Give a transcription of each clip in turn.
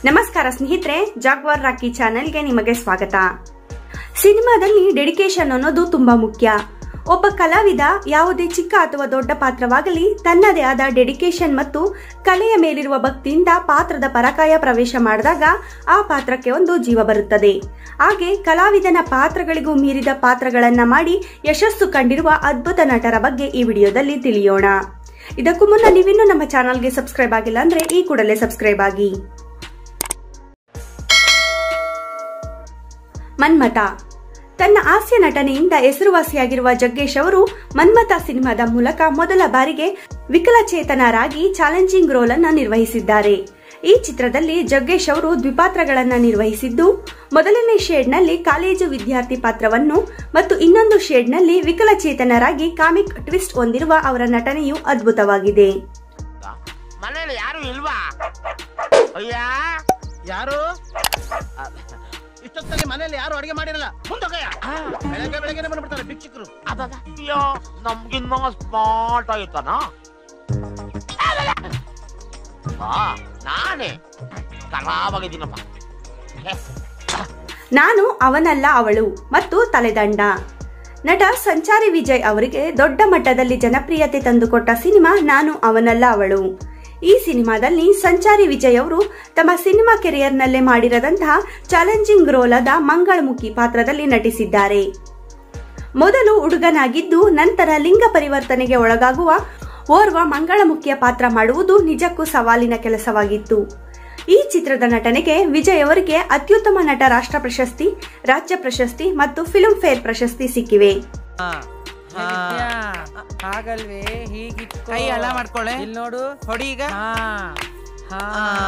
ನಮಸ್ಕಾರ ಸ್ನೇಹಿತರೆ ಜಾಗ್ವಾರ್ ರಾಕಿ ಚಾನೆಲ್ಗೆ ನಿಮಗೆ ಸ್ವಾಗತ ಸಿನಿಮಾದಲ್ಲಿ ಡೆಡಿಕೇಶನ್ ಅನ್ನೋದು ತುಂಬಾ ಮುಖ್ಯ ಒಬ್ಬ ಕಲಾವಿದ ಯಾವುದೇ ಚಿಕ್ಕ ಅಥವಾ ದೊಡ್ಡ ಪಾತ್ರವಾಗಲಿ ತನ್ನದೇ ಆದ ಡೆಡಿಕೇಶನ್ ಮತ್ತು ಕಲೆಯ ಮೇಲಿರುವ ಭಕ್ತಿಯಿಂದ ಪಾತ್ರದ ಪರಕಾಯ ಪ್ರವೇಶ ಮಾಡಿದಾಗ ಆ ಪಾತ್ರಕ್ಕೆ ಒಂದು ಜೀವ ಬರುತ್ತದೆ ಹಾಗೆ ಕಲಾವಿದನ ಪಾತ್ರಗಳಿಗೂ ಮೀರಿದ ಪಾತ್ರಗಳನ್ನ ಮಾಡಿ ಯಶಸ್ಸು ಕಂಡಿರುವ ಅದ್ಭುತ ನಟರ ಬಗ್ಗೆ ಈ ವಿಡಿಯೋದಲ್ಲಿ ತಿಳಿಯೋಣ ಇದಕ್ಕೂ ಮುನ್ನ ನೀವಿನ್ನೂ ನಮ್ಮ ಚಾನಲ್ಗೆ ಸಬ್ಸ್ಕ್ರೈಬ್ ಆಗಿಲ್ಲ ಅಂದ್ರೆ ಈ ಕೂಡಲೇ ಸಬ್ಸ್ಕ್ರೈಬ್ ಆಗಿ ಮನ್ಮಥ ತನ್ನ ಹಾಸ್ಯ ನಟನೆಯಿಂದ ಹೆಸರುವಾಸಿಯಾಗಿರುವ ಜಗ್ಗೇಶ್ ಅವರು ಮನ್ಮಥ ಸಿನಿಮಾದ ಮೂಲಕ ಮೊದಲ ಬಾರಿಗೆ ವಿಕಲಚೇತನರಾಗಿ ಚಾಲೆಂಜಿಂಗ್ ರೋಲ್ ಅನ್ನು ನಿರ್ವಹಿಸಿದ್ದಾರೆ ಈ ಚಿತ್ರದಲ್ಲಿ ಜಗ್ಗೇಶ್ ಅವರು ದ್ವಿಪಾತ್ರಗಳನ್ನ ನಿರ್ವಹಿಸಿದ್ದು ಮೊದಲನೇ ಶೇಡ್ನಲ್ಲಿ ಕಾಲೇಜು ವಿದ್ಯಾರ್ಥಿ ಪಾತ್ರವನ್ನು ಮತ್ತು ಇನ್ನೊಂದು ಶೇಡ್ನಲ್ಲಿ ವಿಕಲಚೇತನರಾಗಿ ಕಾಮಿಕ್ ಟ್ವಿಸ್ಟ್ ಹೊಂದಿರುವ ಅವರ ನಟನೆಯು ಅದ್ಭುತವಾಗಿದೆ ಮನೇಲಿ ಯಾರು ಇಲ್ವಾ ಅಯ್ಯ ಯಾರು ಇಷ್ಟೊತ್ತಲ್ಲಿ ಮನೇಲಿ ಯಾರು ಅಡಿಗೆ ಮಾಡಿರಲ್ಲ ಮುಂದೋಗಯ್ಯ ಬೆಳಗ್ಗೆ ಬೆಳಗ್ಗೆನೆ ಬಂದ್ಬಿಡ್ತಾರೆ ಭಿಕ್ಷುಕರು ಅದ ಅಯ್ಯೋ ನಮ್ಗಿನ್ನ ಸ್ಮಾರ್ಟ್ ಆಯ್ತಾನ ಆ, ನಾನೇ ಕರಾವಾಗಿದ್ದೀನಪ್ಪ ಹೇ, ನಾನು ಅವನಲ್ಲ ಅವಳು ಮತ್ತು ತಲೆದಂಡ ನಟ ಸಂಚಾರಿ ವಿಜಯ್ ಅವರಿಗೆ ದೊಡ್ಡ ಮಟ್ಟದಲ್ಲಿ ಜನಪ್ರಿಯತೆ ತಂದುಕೊಟ್ಟ ಸಿನಿಮಾ ನಾನು ಅವನಲ್ಲ ಅವಳು ಈ ಸಿನಿಮಾದಲ್ಲಿ ಸಂಚಾರಿ ವಿಜಯ್ ಅವರು ತಮ್ಮ ಸಿನಿಮಾ ಕೆರಿಯರ್ನಲ್ಲೇ ಮಾಡಿರದಂತಹ ಚಾಲೆಂಜಿಂಗ್ ರೋಲ್ ಆದ ಮಂಗಳಮುಖಿ ಪಾತ್ರದಲ್ಲಿ ನಟಿಸಿದ್ದಾರೆ ಮೊದಲು ಹುಡುಗನಾಗಿದ್ದು ನಂತರ ಲಿಂಗ ಪರಿವರ್ತನೆಗೆ ಒಳಗಾಗುವ ಓರ್ವ ಮಂಗಳಮುಖಿಯ ಪಾತ್ರ ಮಾಡುವುದು ನಿಜಕ್ಕೂ ಸವಾಲಿನ ಕೆಲಸವಾಗಿತ್ತು ಈ ಚಿತ್ರದ ನಟನೆಗೆ ವಿಜಯ್ ಅವರಿಗೆ ಅತ್ಯುತ್ತಮ ನಟ ರಾಷ್ಟ್ರ ಪ್ರಶಸ್ತಿ ರಾಜ್ಯ ಪ್ರಶಸ್ತಿ ಮತ್ತು ಫಿಲ್ಮ್ ಫೇರ್ ಪ್ರಶಸ್ತಿ ಸಿಕ್ಕಿವೆ ವಿದ್ಯಾ, ಆಗಲ್ವೇ ಹೀಗಿತ್ತು ಕೈ ಅಲ್ಲ ಮಾಡ್ಕೊಳ್ಳೆ. ಇಲ್ಲಿ ನೋಡು ಹೊಡಿ ಈಗ ಹಾ ಹಾ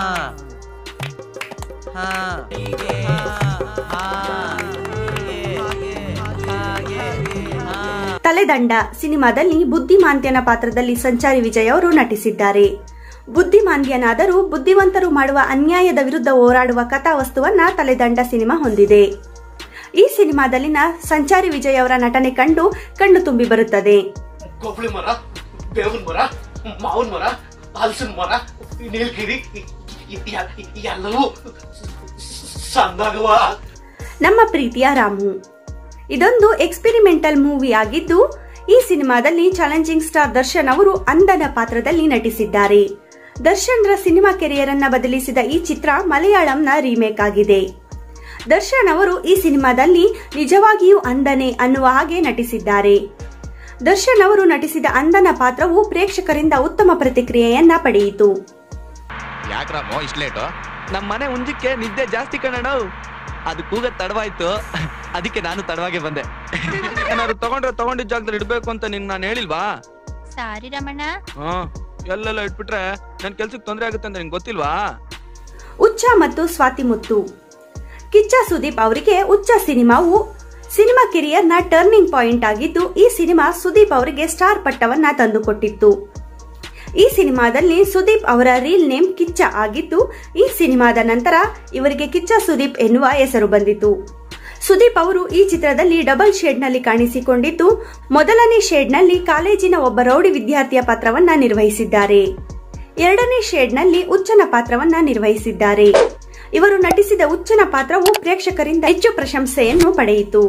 ಹಾ ಹೀಗೆ ಹಾ ಹೀಗೆ ಹಾಗೆ ಹಾ ತಲೆದಂಡ ಸಿನಿಮಾದಲ್ಲಿ ಬುದ್ಧಿಮಾಂದ್ಯನ ಪಾತ್ರದಲ್ಲಿ ಸಂಚಾರಿ ವಿಜಯ್ ಅವರು ನಟಿಸಿದ್ದಾರೆ ಬುದ್ಧಿಮಾಂದ್ಯನಾದರೂ ಬುದ್ಧಿವಂತರು ಮಾಡುವ ಅನ್ಯಾಯದ ವಿರುದ್ಧ ಹೋರಾಡುವ ಕಥಾವಸ್ತುವನ್ನ ತಲೆದಂಡ ಸಿನಿಮಾ ಹೊಂದಿದೆ ಈ ಸಿನಿಮಾದಲ್ಲಿನ ಸಂಚಾರಿ ವಿಜಯ್ ಅವರ ನಟನೆ ಕಂಡು ಕಣ್ಣು ತುಂಬಿ ಬರುತ್ತದೆ ಕೊಬ್ಬಳಿ ಮರ ಬೇವಿನ ಮರ ಮಾವಿನ ಮರ ಹಲಸಿನ ಮರ ನೀಲಗಿರಿ ಎಲ್ಲವೂ ಸಂದಾಗವ ನಮ್ಮ ಪ್ರೀತಿಯ ರಾಮು ಇದೊಂದು ಎಕ್ಸ್ಪೆರಿಮೆಂಟಲ್ ಮೂವಿ ಆಗಿದ್ದು ಈ ಸಿನಿಮಾದಲ್ಲಿ ಚಾಲೆಂಜಿಂಗ್ ಸ್ಟಾರ್ ದರ್ಶನ್ ಅವರು ಅಂದನ ಪಾತ್ರದಲ್ಲಿ ನಟಿಸಿದ್ದಾರೆ ದರ್ಶನ್ರ ಸಿನಿಮಾ ಕೆರಿಯರ್ ಅನ್ನ ಬದಲಿಸಿದ ಈ ಚಿತ್ರ ಮಲಯಾಳಂನ ರೀಮೇಕ್ ಆಗಿದೆ ದರ್ಶನ್ ಅವರು ಈ ಸಿನಿಮಾದಲ್ಲಿ ನಿಜವಾಗಿಯೂ ಅಂದನೆ ಅನ್ನುವ ಹಾಗೆ ನಟಿಸಿದ್ದಾರೆ ದರ್ಶನ್ ಅವರು ನಟಿಸಿದ ಅಂದನ ಪಾತ್ರವು ಪ್ರೇಕ್ಷಕರಿಂದ ಉತ್ತಮ ಪ್ರತಿಕ್ರಿಯೆಯನ್ನ ಪಡೆಯಿತು ಯಾಕ್ರಮ್ಮ ಇಷ್ಟು ಲೇಟು ನಮ್ಮ ಮನೆ ಉಂಜಕ್ಕೆ ನಿದ್ದೆ ಜಾಸ್ತಿ ಕಣಣ ಅದು ಕೂಗ ತಡವಾಯ್ತು ಅದಕ್ಕೆ ನಾನು ತಡವಾಗೆ ಬಂದೆ ಏನಾದ್ರು ತಗೊಂಡ್ರೆ ತಗೊಂಡಿದ್ದ ಜಾಗದಲ್ಲಿ ಇಡ್ಬೇಕು ಅಂತ ನಿನ್ ನಾನು ಹೇಳಿಲ್ವಾ ಸಾರಿ ರಮಣ ಹಾ ಎಲ್ಲೆಲ್ಲ ಇಟ್ಬಿಟ್ರೆ ನನ್ ಕೆಲ್ಸಕ್ಕೆ ತೊಂದ್ರೆ ಆಗುತ್ತೆ ಅಂತ ನಿಂಗೆ ಗೊತ್ತಿಲ್ವಾ ಉಚ್ಚ ಮತ್ತು ಸ್ವಾತಿ ಮುತ್ತು ಕಿಚ್ಚ ಸುದೀಪ್ ಅವರಿಗೆ ಉಚ್ಚ ಸಿನಿಮಾವು ಸಿನಿಮಾ ಕೆರಿಯರ್ನ ಟರ್ನಿಂಗ್ ಪಾಯಿಂಟ್ ಆಗಿದ್ದು ಈ ಸಿನಿಮಾ ಸುದೀಪ್ ಅವರಿಗೆ ಸ್ಟಾರ್ ಪಟ್ಟವನ್ನ ತಂದುಕೊಟ್ಟಿತ್ತು ಈ ಸಿನಿಮಾದಲ್ಲಿ ಸುದೀಪ್ ಅವರ ರೀಲ್ ನೇಮ್ ಕಿಚ್ಚ ಆಗಿದ್ದು ಈ ಸಿನಿಮಾದ ನಂತರ ಇವರಿಗೆ ಕಿಚ್ಚ ಸುದೀಪ್ ಎನ್ನುವ ಹೆಸರು ಬಂದಿತು ಸುದೀಪ್ ಅವರು ಈ ಚಿತ್ರದಲ್ಲಿ ಡಬಲ್ ಶೇಡ್ನಲ್ಲಿ ಕಾಣಿಸಿಕೊಂಡಿದ್ದು ಮೊದಲನೇ ಶೇಡ್ನಲ್ಲಿ ಕಾಲೇಜಿನ ಒಬ್ಬ ರೌಡಿ ವಿದ್ಯಾರ್ಥಿಯ ಪಾತ್ರವನ್ನ ನಿರ್ವಹಿಸಿದ್ದಾರೆ ಎರಡನೇ ಶೇಡ್ನಲ್ಲಿ ಉಚ್ಚನ ಪಾತ್ರವನ್ನ ನಿರ್ವಹಿಸಿದ್ದಾರೆ ಇವರು ನಟಿಸಿದ ಉಚ್ಚನ ಪಾತ್ರವು ಪ್ರೇಕ್ಷಕರಿಂದ ಹೆಚ್ಚು ಪ್ರಶಂಸೆಯನ್ನು ಪಡೆಯಿತು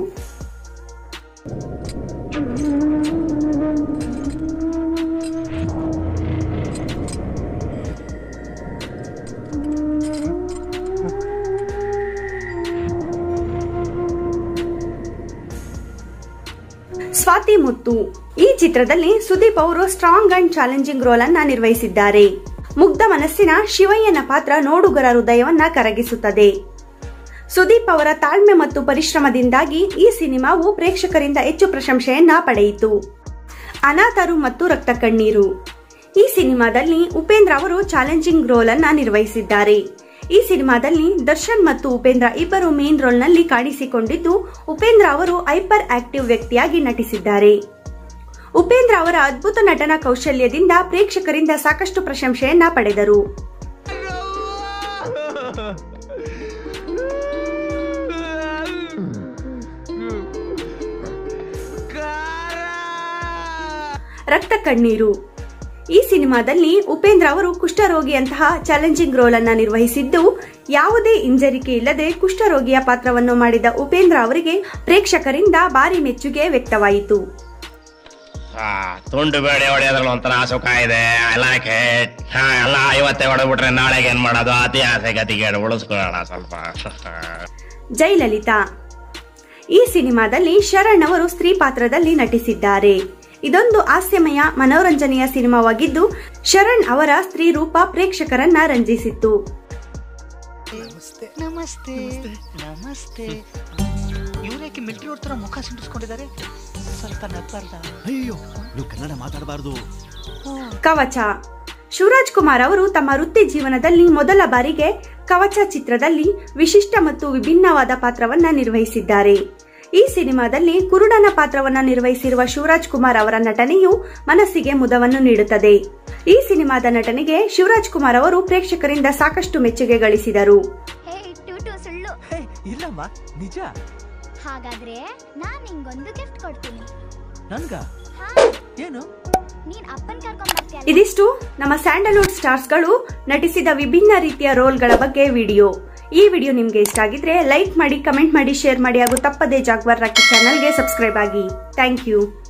ಸ್ವಾತಿ ಮುತ್ತು ಈ ಚಿತ್ರದಲ್ಲಿ ಸುದೀಪ್ ಅವರು ಸ್ಟ್ರಾಂಗ್ ಅಂಡ್ ಚಾಲೆಂಜಿಂಗ್ ರೋಲ್ ಅನ್ನ ನಿರ್ವಹಿಸಿದ್ದಾರೆ ಮುಗ್ಧ ಮನಸ್ಸಿನ ಶಿವಯ್ಯನ ಪಾತ್ರ ನೋಡುಗರ ಹೃದಯವನ್ನ ಕರಗಿಸುತ್ತದೆ ಸುದೀಪ್ ಅವರ ತಾಳ್ಮೆ ಮತ್ತು ಪರಿಶ್ರಮದಿಂದಾಗಿ ಈ ಸಿನಿಮಾವು ಪ್ರೇಕ್ಷಕರಿಂದ ಹೆಚ್ಚು ಪ್ರಶಂಸೆಯನ್ನ ಪಡೆಯಿತು ಅನಾಥರು ಮತ್ತು ರಕ್ತ ಕಣ್ಣೀರು ಈ ಸಿನಿಮಾದಲ್ಲಿ ಉಪೇಂದ್ರ ಅವರು ಚಾಲೆಂಜಿಂಗ್ ರೋಲ್ ಅನ್ನ ನಿರ್ವಹಿಸಿದ್ದಾರೆ ಈ ಸಿನಿಮಾದಲ್ಲಿ ದರ್ಶನ್ ಮತ್ತು ಉಪೇಂದ್ರ ಇಬ್ಬರು ಮೇನ್ ರೋಲ್ನಲ್ಲಿ ಕಾಣಿಸಿಕೊಂಡಿದ್ದು ಉಪೇಂದ್ರ ಅವರು ಹೈಪರ್ ಆಕ್ಟಿವ್ ವ್ಯಕ್ತಿಯಾಗಿ ನಟಿಸಿದ್ದಾರೆ ಉಪೇಂದ್ರ ಅವರ ಅದ್ಭುತ ನಟನಾ ಕೌಶಲ್ಯದಿಂದ ಪ್ರೇಕ್ಷಕರಿಂದ ಸಾಕಷ್ಟು ಪ್ರಶಂಸೆಯನ್ನ ಪಡೆದರು ರಕ್ತ ಕಣ್ಣೀರು ಈ ಸಿನಿಮಾದಲ್ಲಿ ಉಪೇಂದ್ರ ಅವರು ಕುಷ್ಠರೋಗಿಯಂತಹ ಚಾಲೆಂಜಿಂಗ್ ರೋಲ್ ಅನ್ನ ನಿರ್ವಹಿಸಿದ್ದು ಯಾವುದೇ ಹಿಂಜರಿಕೆ ಇಲ್ಲದೆ ಕುಷ್ಠರೋಗಿಯ ಪಾತ್ರವನ್ನು ಮಾಡಿದ ಉಪೇಂದ್ರ ಅವರಿಗೆ ಪ್ರೇಕ್ಷಕರಿಂದ ಭಾರಿ ಮೆಚ್ಚುಗೆ ವ್ಯಕ್ತವಾಯಿತು ಆ, ತುಂಡು ಬೇಳೆ ಹೊಡೆಯೋದ್ರಲ್ಲಿ ಒಂಥರ ಸುಖ ಇದೆ ಐ ಲೈಕ್ ಇಟ್ ಹಾ ಎಲ್ಲ ಇವತ್ತೇ ಹೊಡೆದ್ಬಿಟ್ರೆ ನಾಳೆಗೆ ಏನ್ ಮಾಡೋದು ಅತಿ ಆಸೆ ಗತಿಗೆ ಉಳಿಸ್ಕೊಳ್ಳೋಣ ಸ್ವಲ್ಪ ಜಯಲಲಿತಾ ಈ ಸಿನಿಮಾದಲ್ಲಿ ಶರಣ್ ಅವರು ಸ್ತ್ರೀ ಪಾತ್ರದಲ್ಲಿ ನಟಿಸಿದ್ದಾರೆ ಇದೊಂದು ಹಾಸ್ಯಮಯ ಮನೋರಂಜನೆಯ ಸಿನಿಮಾವಾಗಿದ್ದು ಶರಣ್ ಅವರ ಸ್ತ್ರೀ ರೂಪ ಪ್ರೇಕ್ಷಕರನ್ನ ರಂಜಿಸಿತ್ತು ನಮಸ್ತೆ ನಮಸ್ತೆ ಇವ್ರೇಕೆ ಮಿಲ್ಟ್ರಿ ಅವ್ರ ತರ ಮುಖ ಸಿಂಟಿಸ್ಕೊಂಡಿದ್ದಾರೆ ಸ್ವಲ್ಪ ನಗ್ಬಾರ್ದ ಅಯ್ಯೋ ನೀವು ಕನ್ನಡ ಮಾತಾಡಬಾರ್ದು ಕವಚ ಶಿವರಾಜ್ ಕುಮಾರ್ ಅವರು ತಮ್ಮ ವೃತ್ತಿ ಜೀವನದಲ್ಲಿ ಮೊದಲ ಬಾರಿಗೆ ಕವಚ ಚಿತ್ರದಲ್ಲಿ ವಿಶಿಷ್ಟ ಮತ್ತು ವಿಭಿನ್ನವಾದ ಪಾತ್ರವನ್ನ ನಿರ್ವಹಿಸಿದ್ದಾರೆ ಈ ಸಿನಿಮಾದಲ್ಲಿ ಕುರುಡನ ಪಾತ್ರವನ್ನ ನಿರ್ವಹಿಸಿರುವ ಶಿವರಾಜ್ ಕುಮಾರ್ ಅವರ ನಟನೆಯು ಮನಸ್ಸಿಗೆ ಮುದವನ್ನು ನೀಡುತ್ತದೆ ಈ ಸಿನಿಮಾದ ನಟನೆಗೆ ಶಿವರಾಜ್ ಕುಮಾರ್ ಅವರು ಪ್ರೇಕ್ಷಕರಿಂದ ಸಾಕಷ್ಟು ಮೆಚ್ಚುಗೆ ಗಳಿಸಿದರು ಹೇ ಟೂಟು ಸುಳ್ಳು ಇಲ್ಲಮ್ಮ ನಿಜ ಹಾಗಾದ್ರೆ ನಾನ್ ನಿಂಗೊಂದು ಗಿಫ್ಟ್ ಕೊಡ್ತೀನಿ ನನ್ಗ ಹಾ ಏನು ನೀನ್ ಅಪ್ಪನ್ ಕರ್ಕೊಂಡ್ ಬರ್ತೀಯಲ್ಲ ಇದಿಷ್ಟು ನಮ್ಮ ಸ್ಯಾಂಡಲ್ವುಡ್ ಸ್ಟಾರ್ಸ್ಗಳು ನಟಿಸಿದ ವಿಭಿನ್ನ ರೀತಿಯ ರೋಲ್ಗಳ ಬಗ್ಗೆ ವಿಡಿಯೋ ಈ ವಿಡಿಯೋ ನಿಮ್ಗೆ ಇಷ್ಟ ಆಗಿದ್ರೆ ಲೈಕ್ ಮಾಡಿ ಕಮೆಂಟ್ ಮಾಡಿ ಶೇರ್ ಮಾಡಿ ಹಾಗೂ ತಪ್ಪದೇ ಜಾಗ್ವಾರ್ ರಾಕಿ ಚಾನಲ್ಗೆ ಸಬ್ಸ್ಕ್ರೈಬ್ ಆಗಿ ಥ್ಯಾಂಕ್ ಯು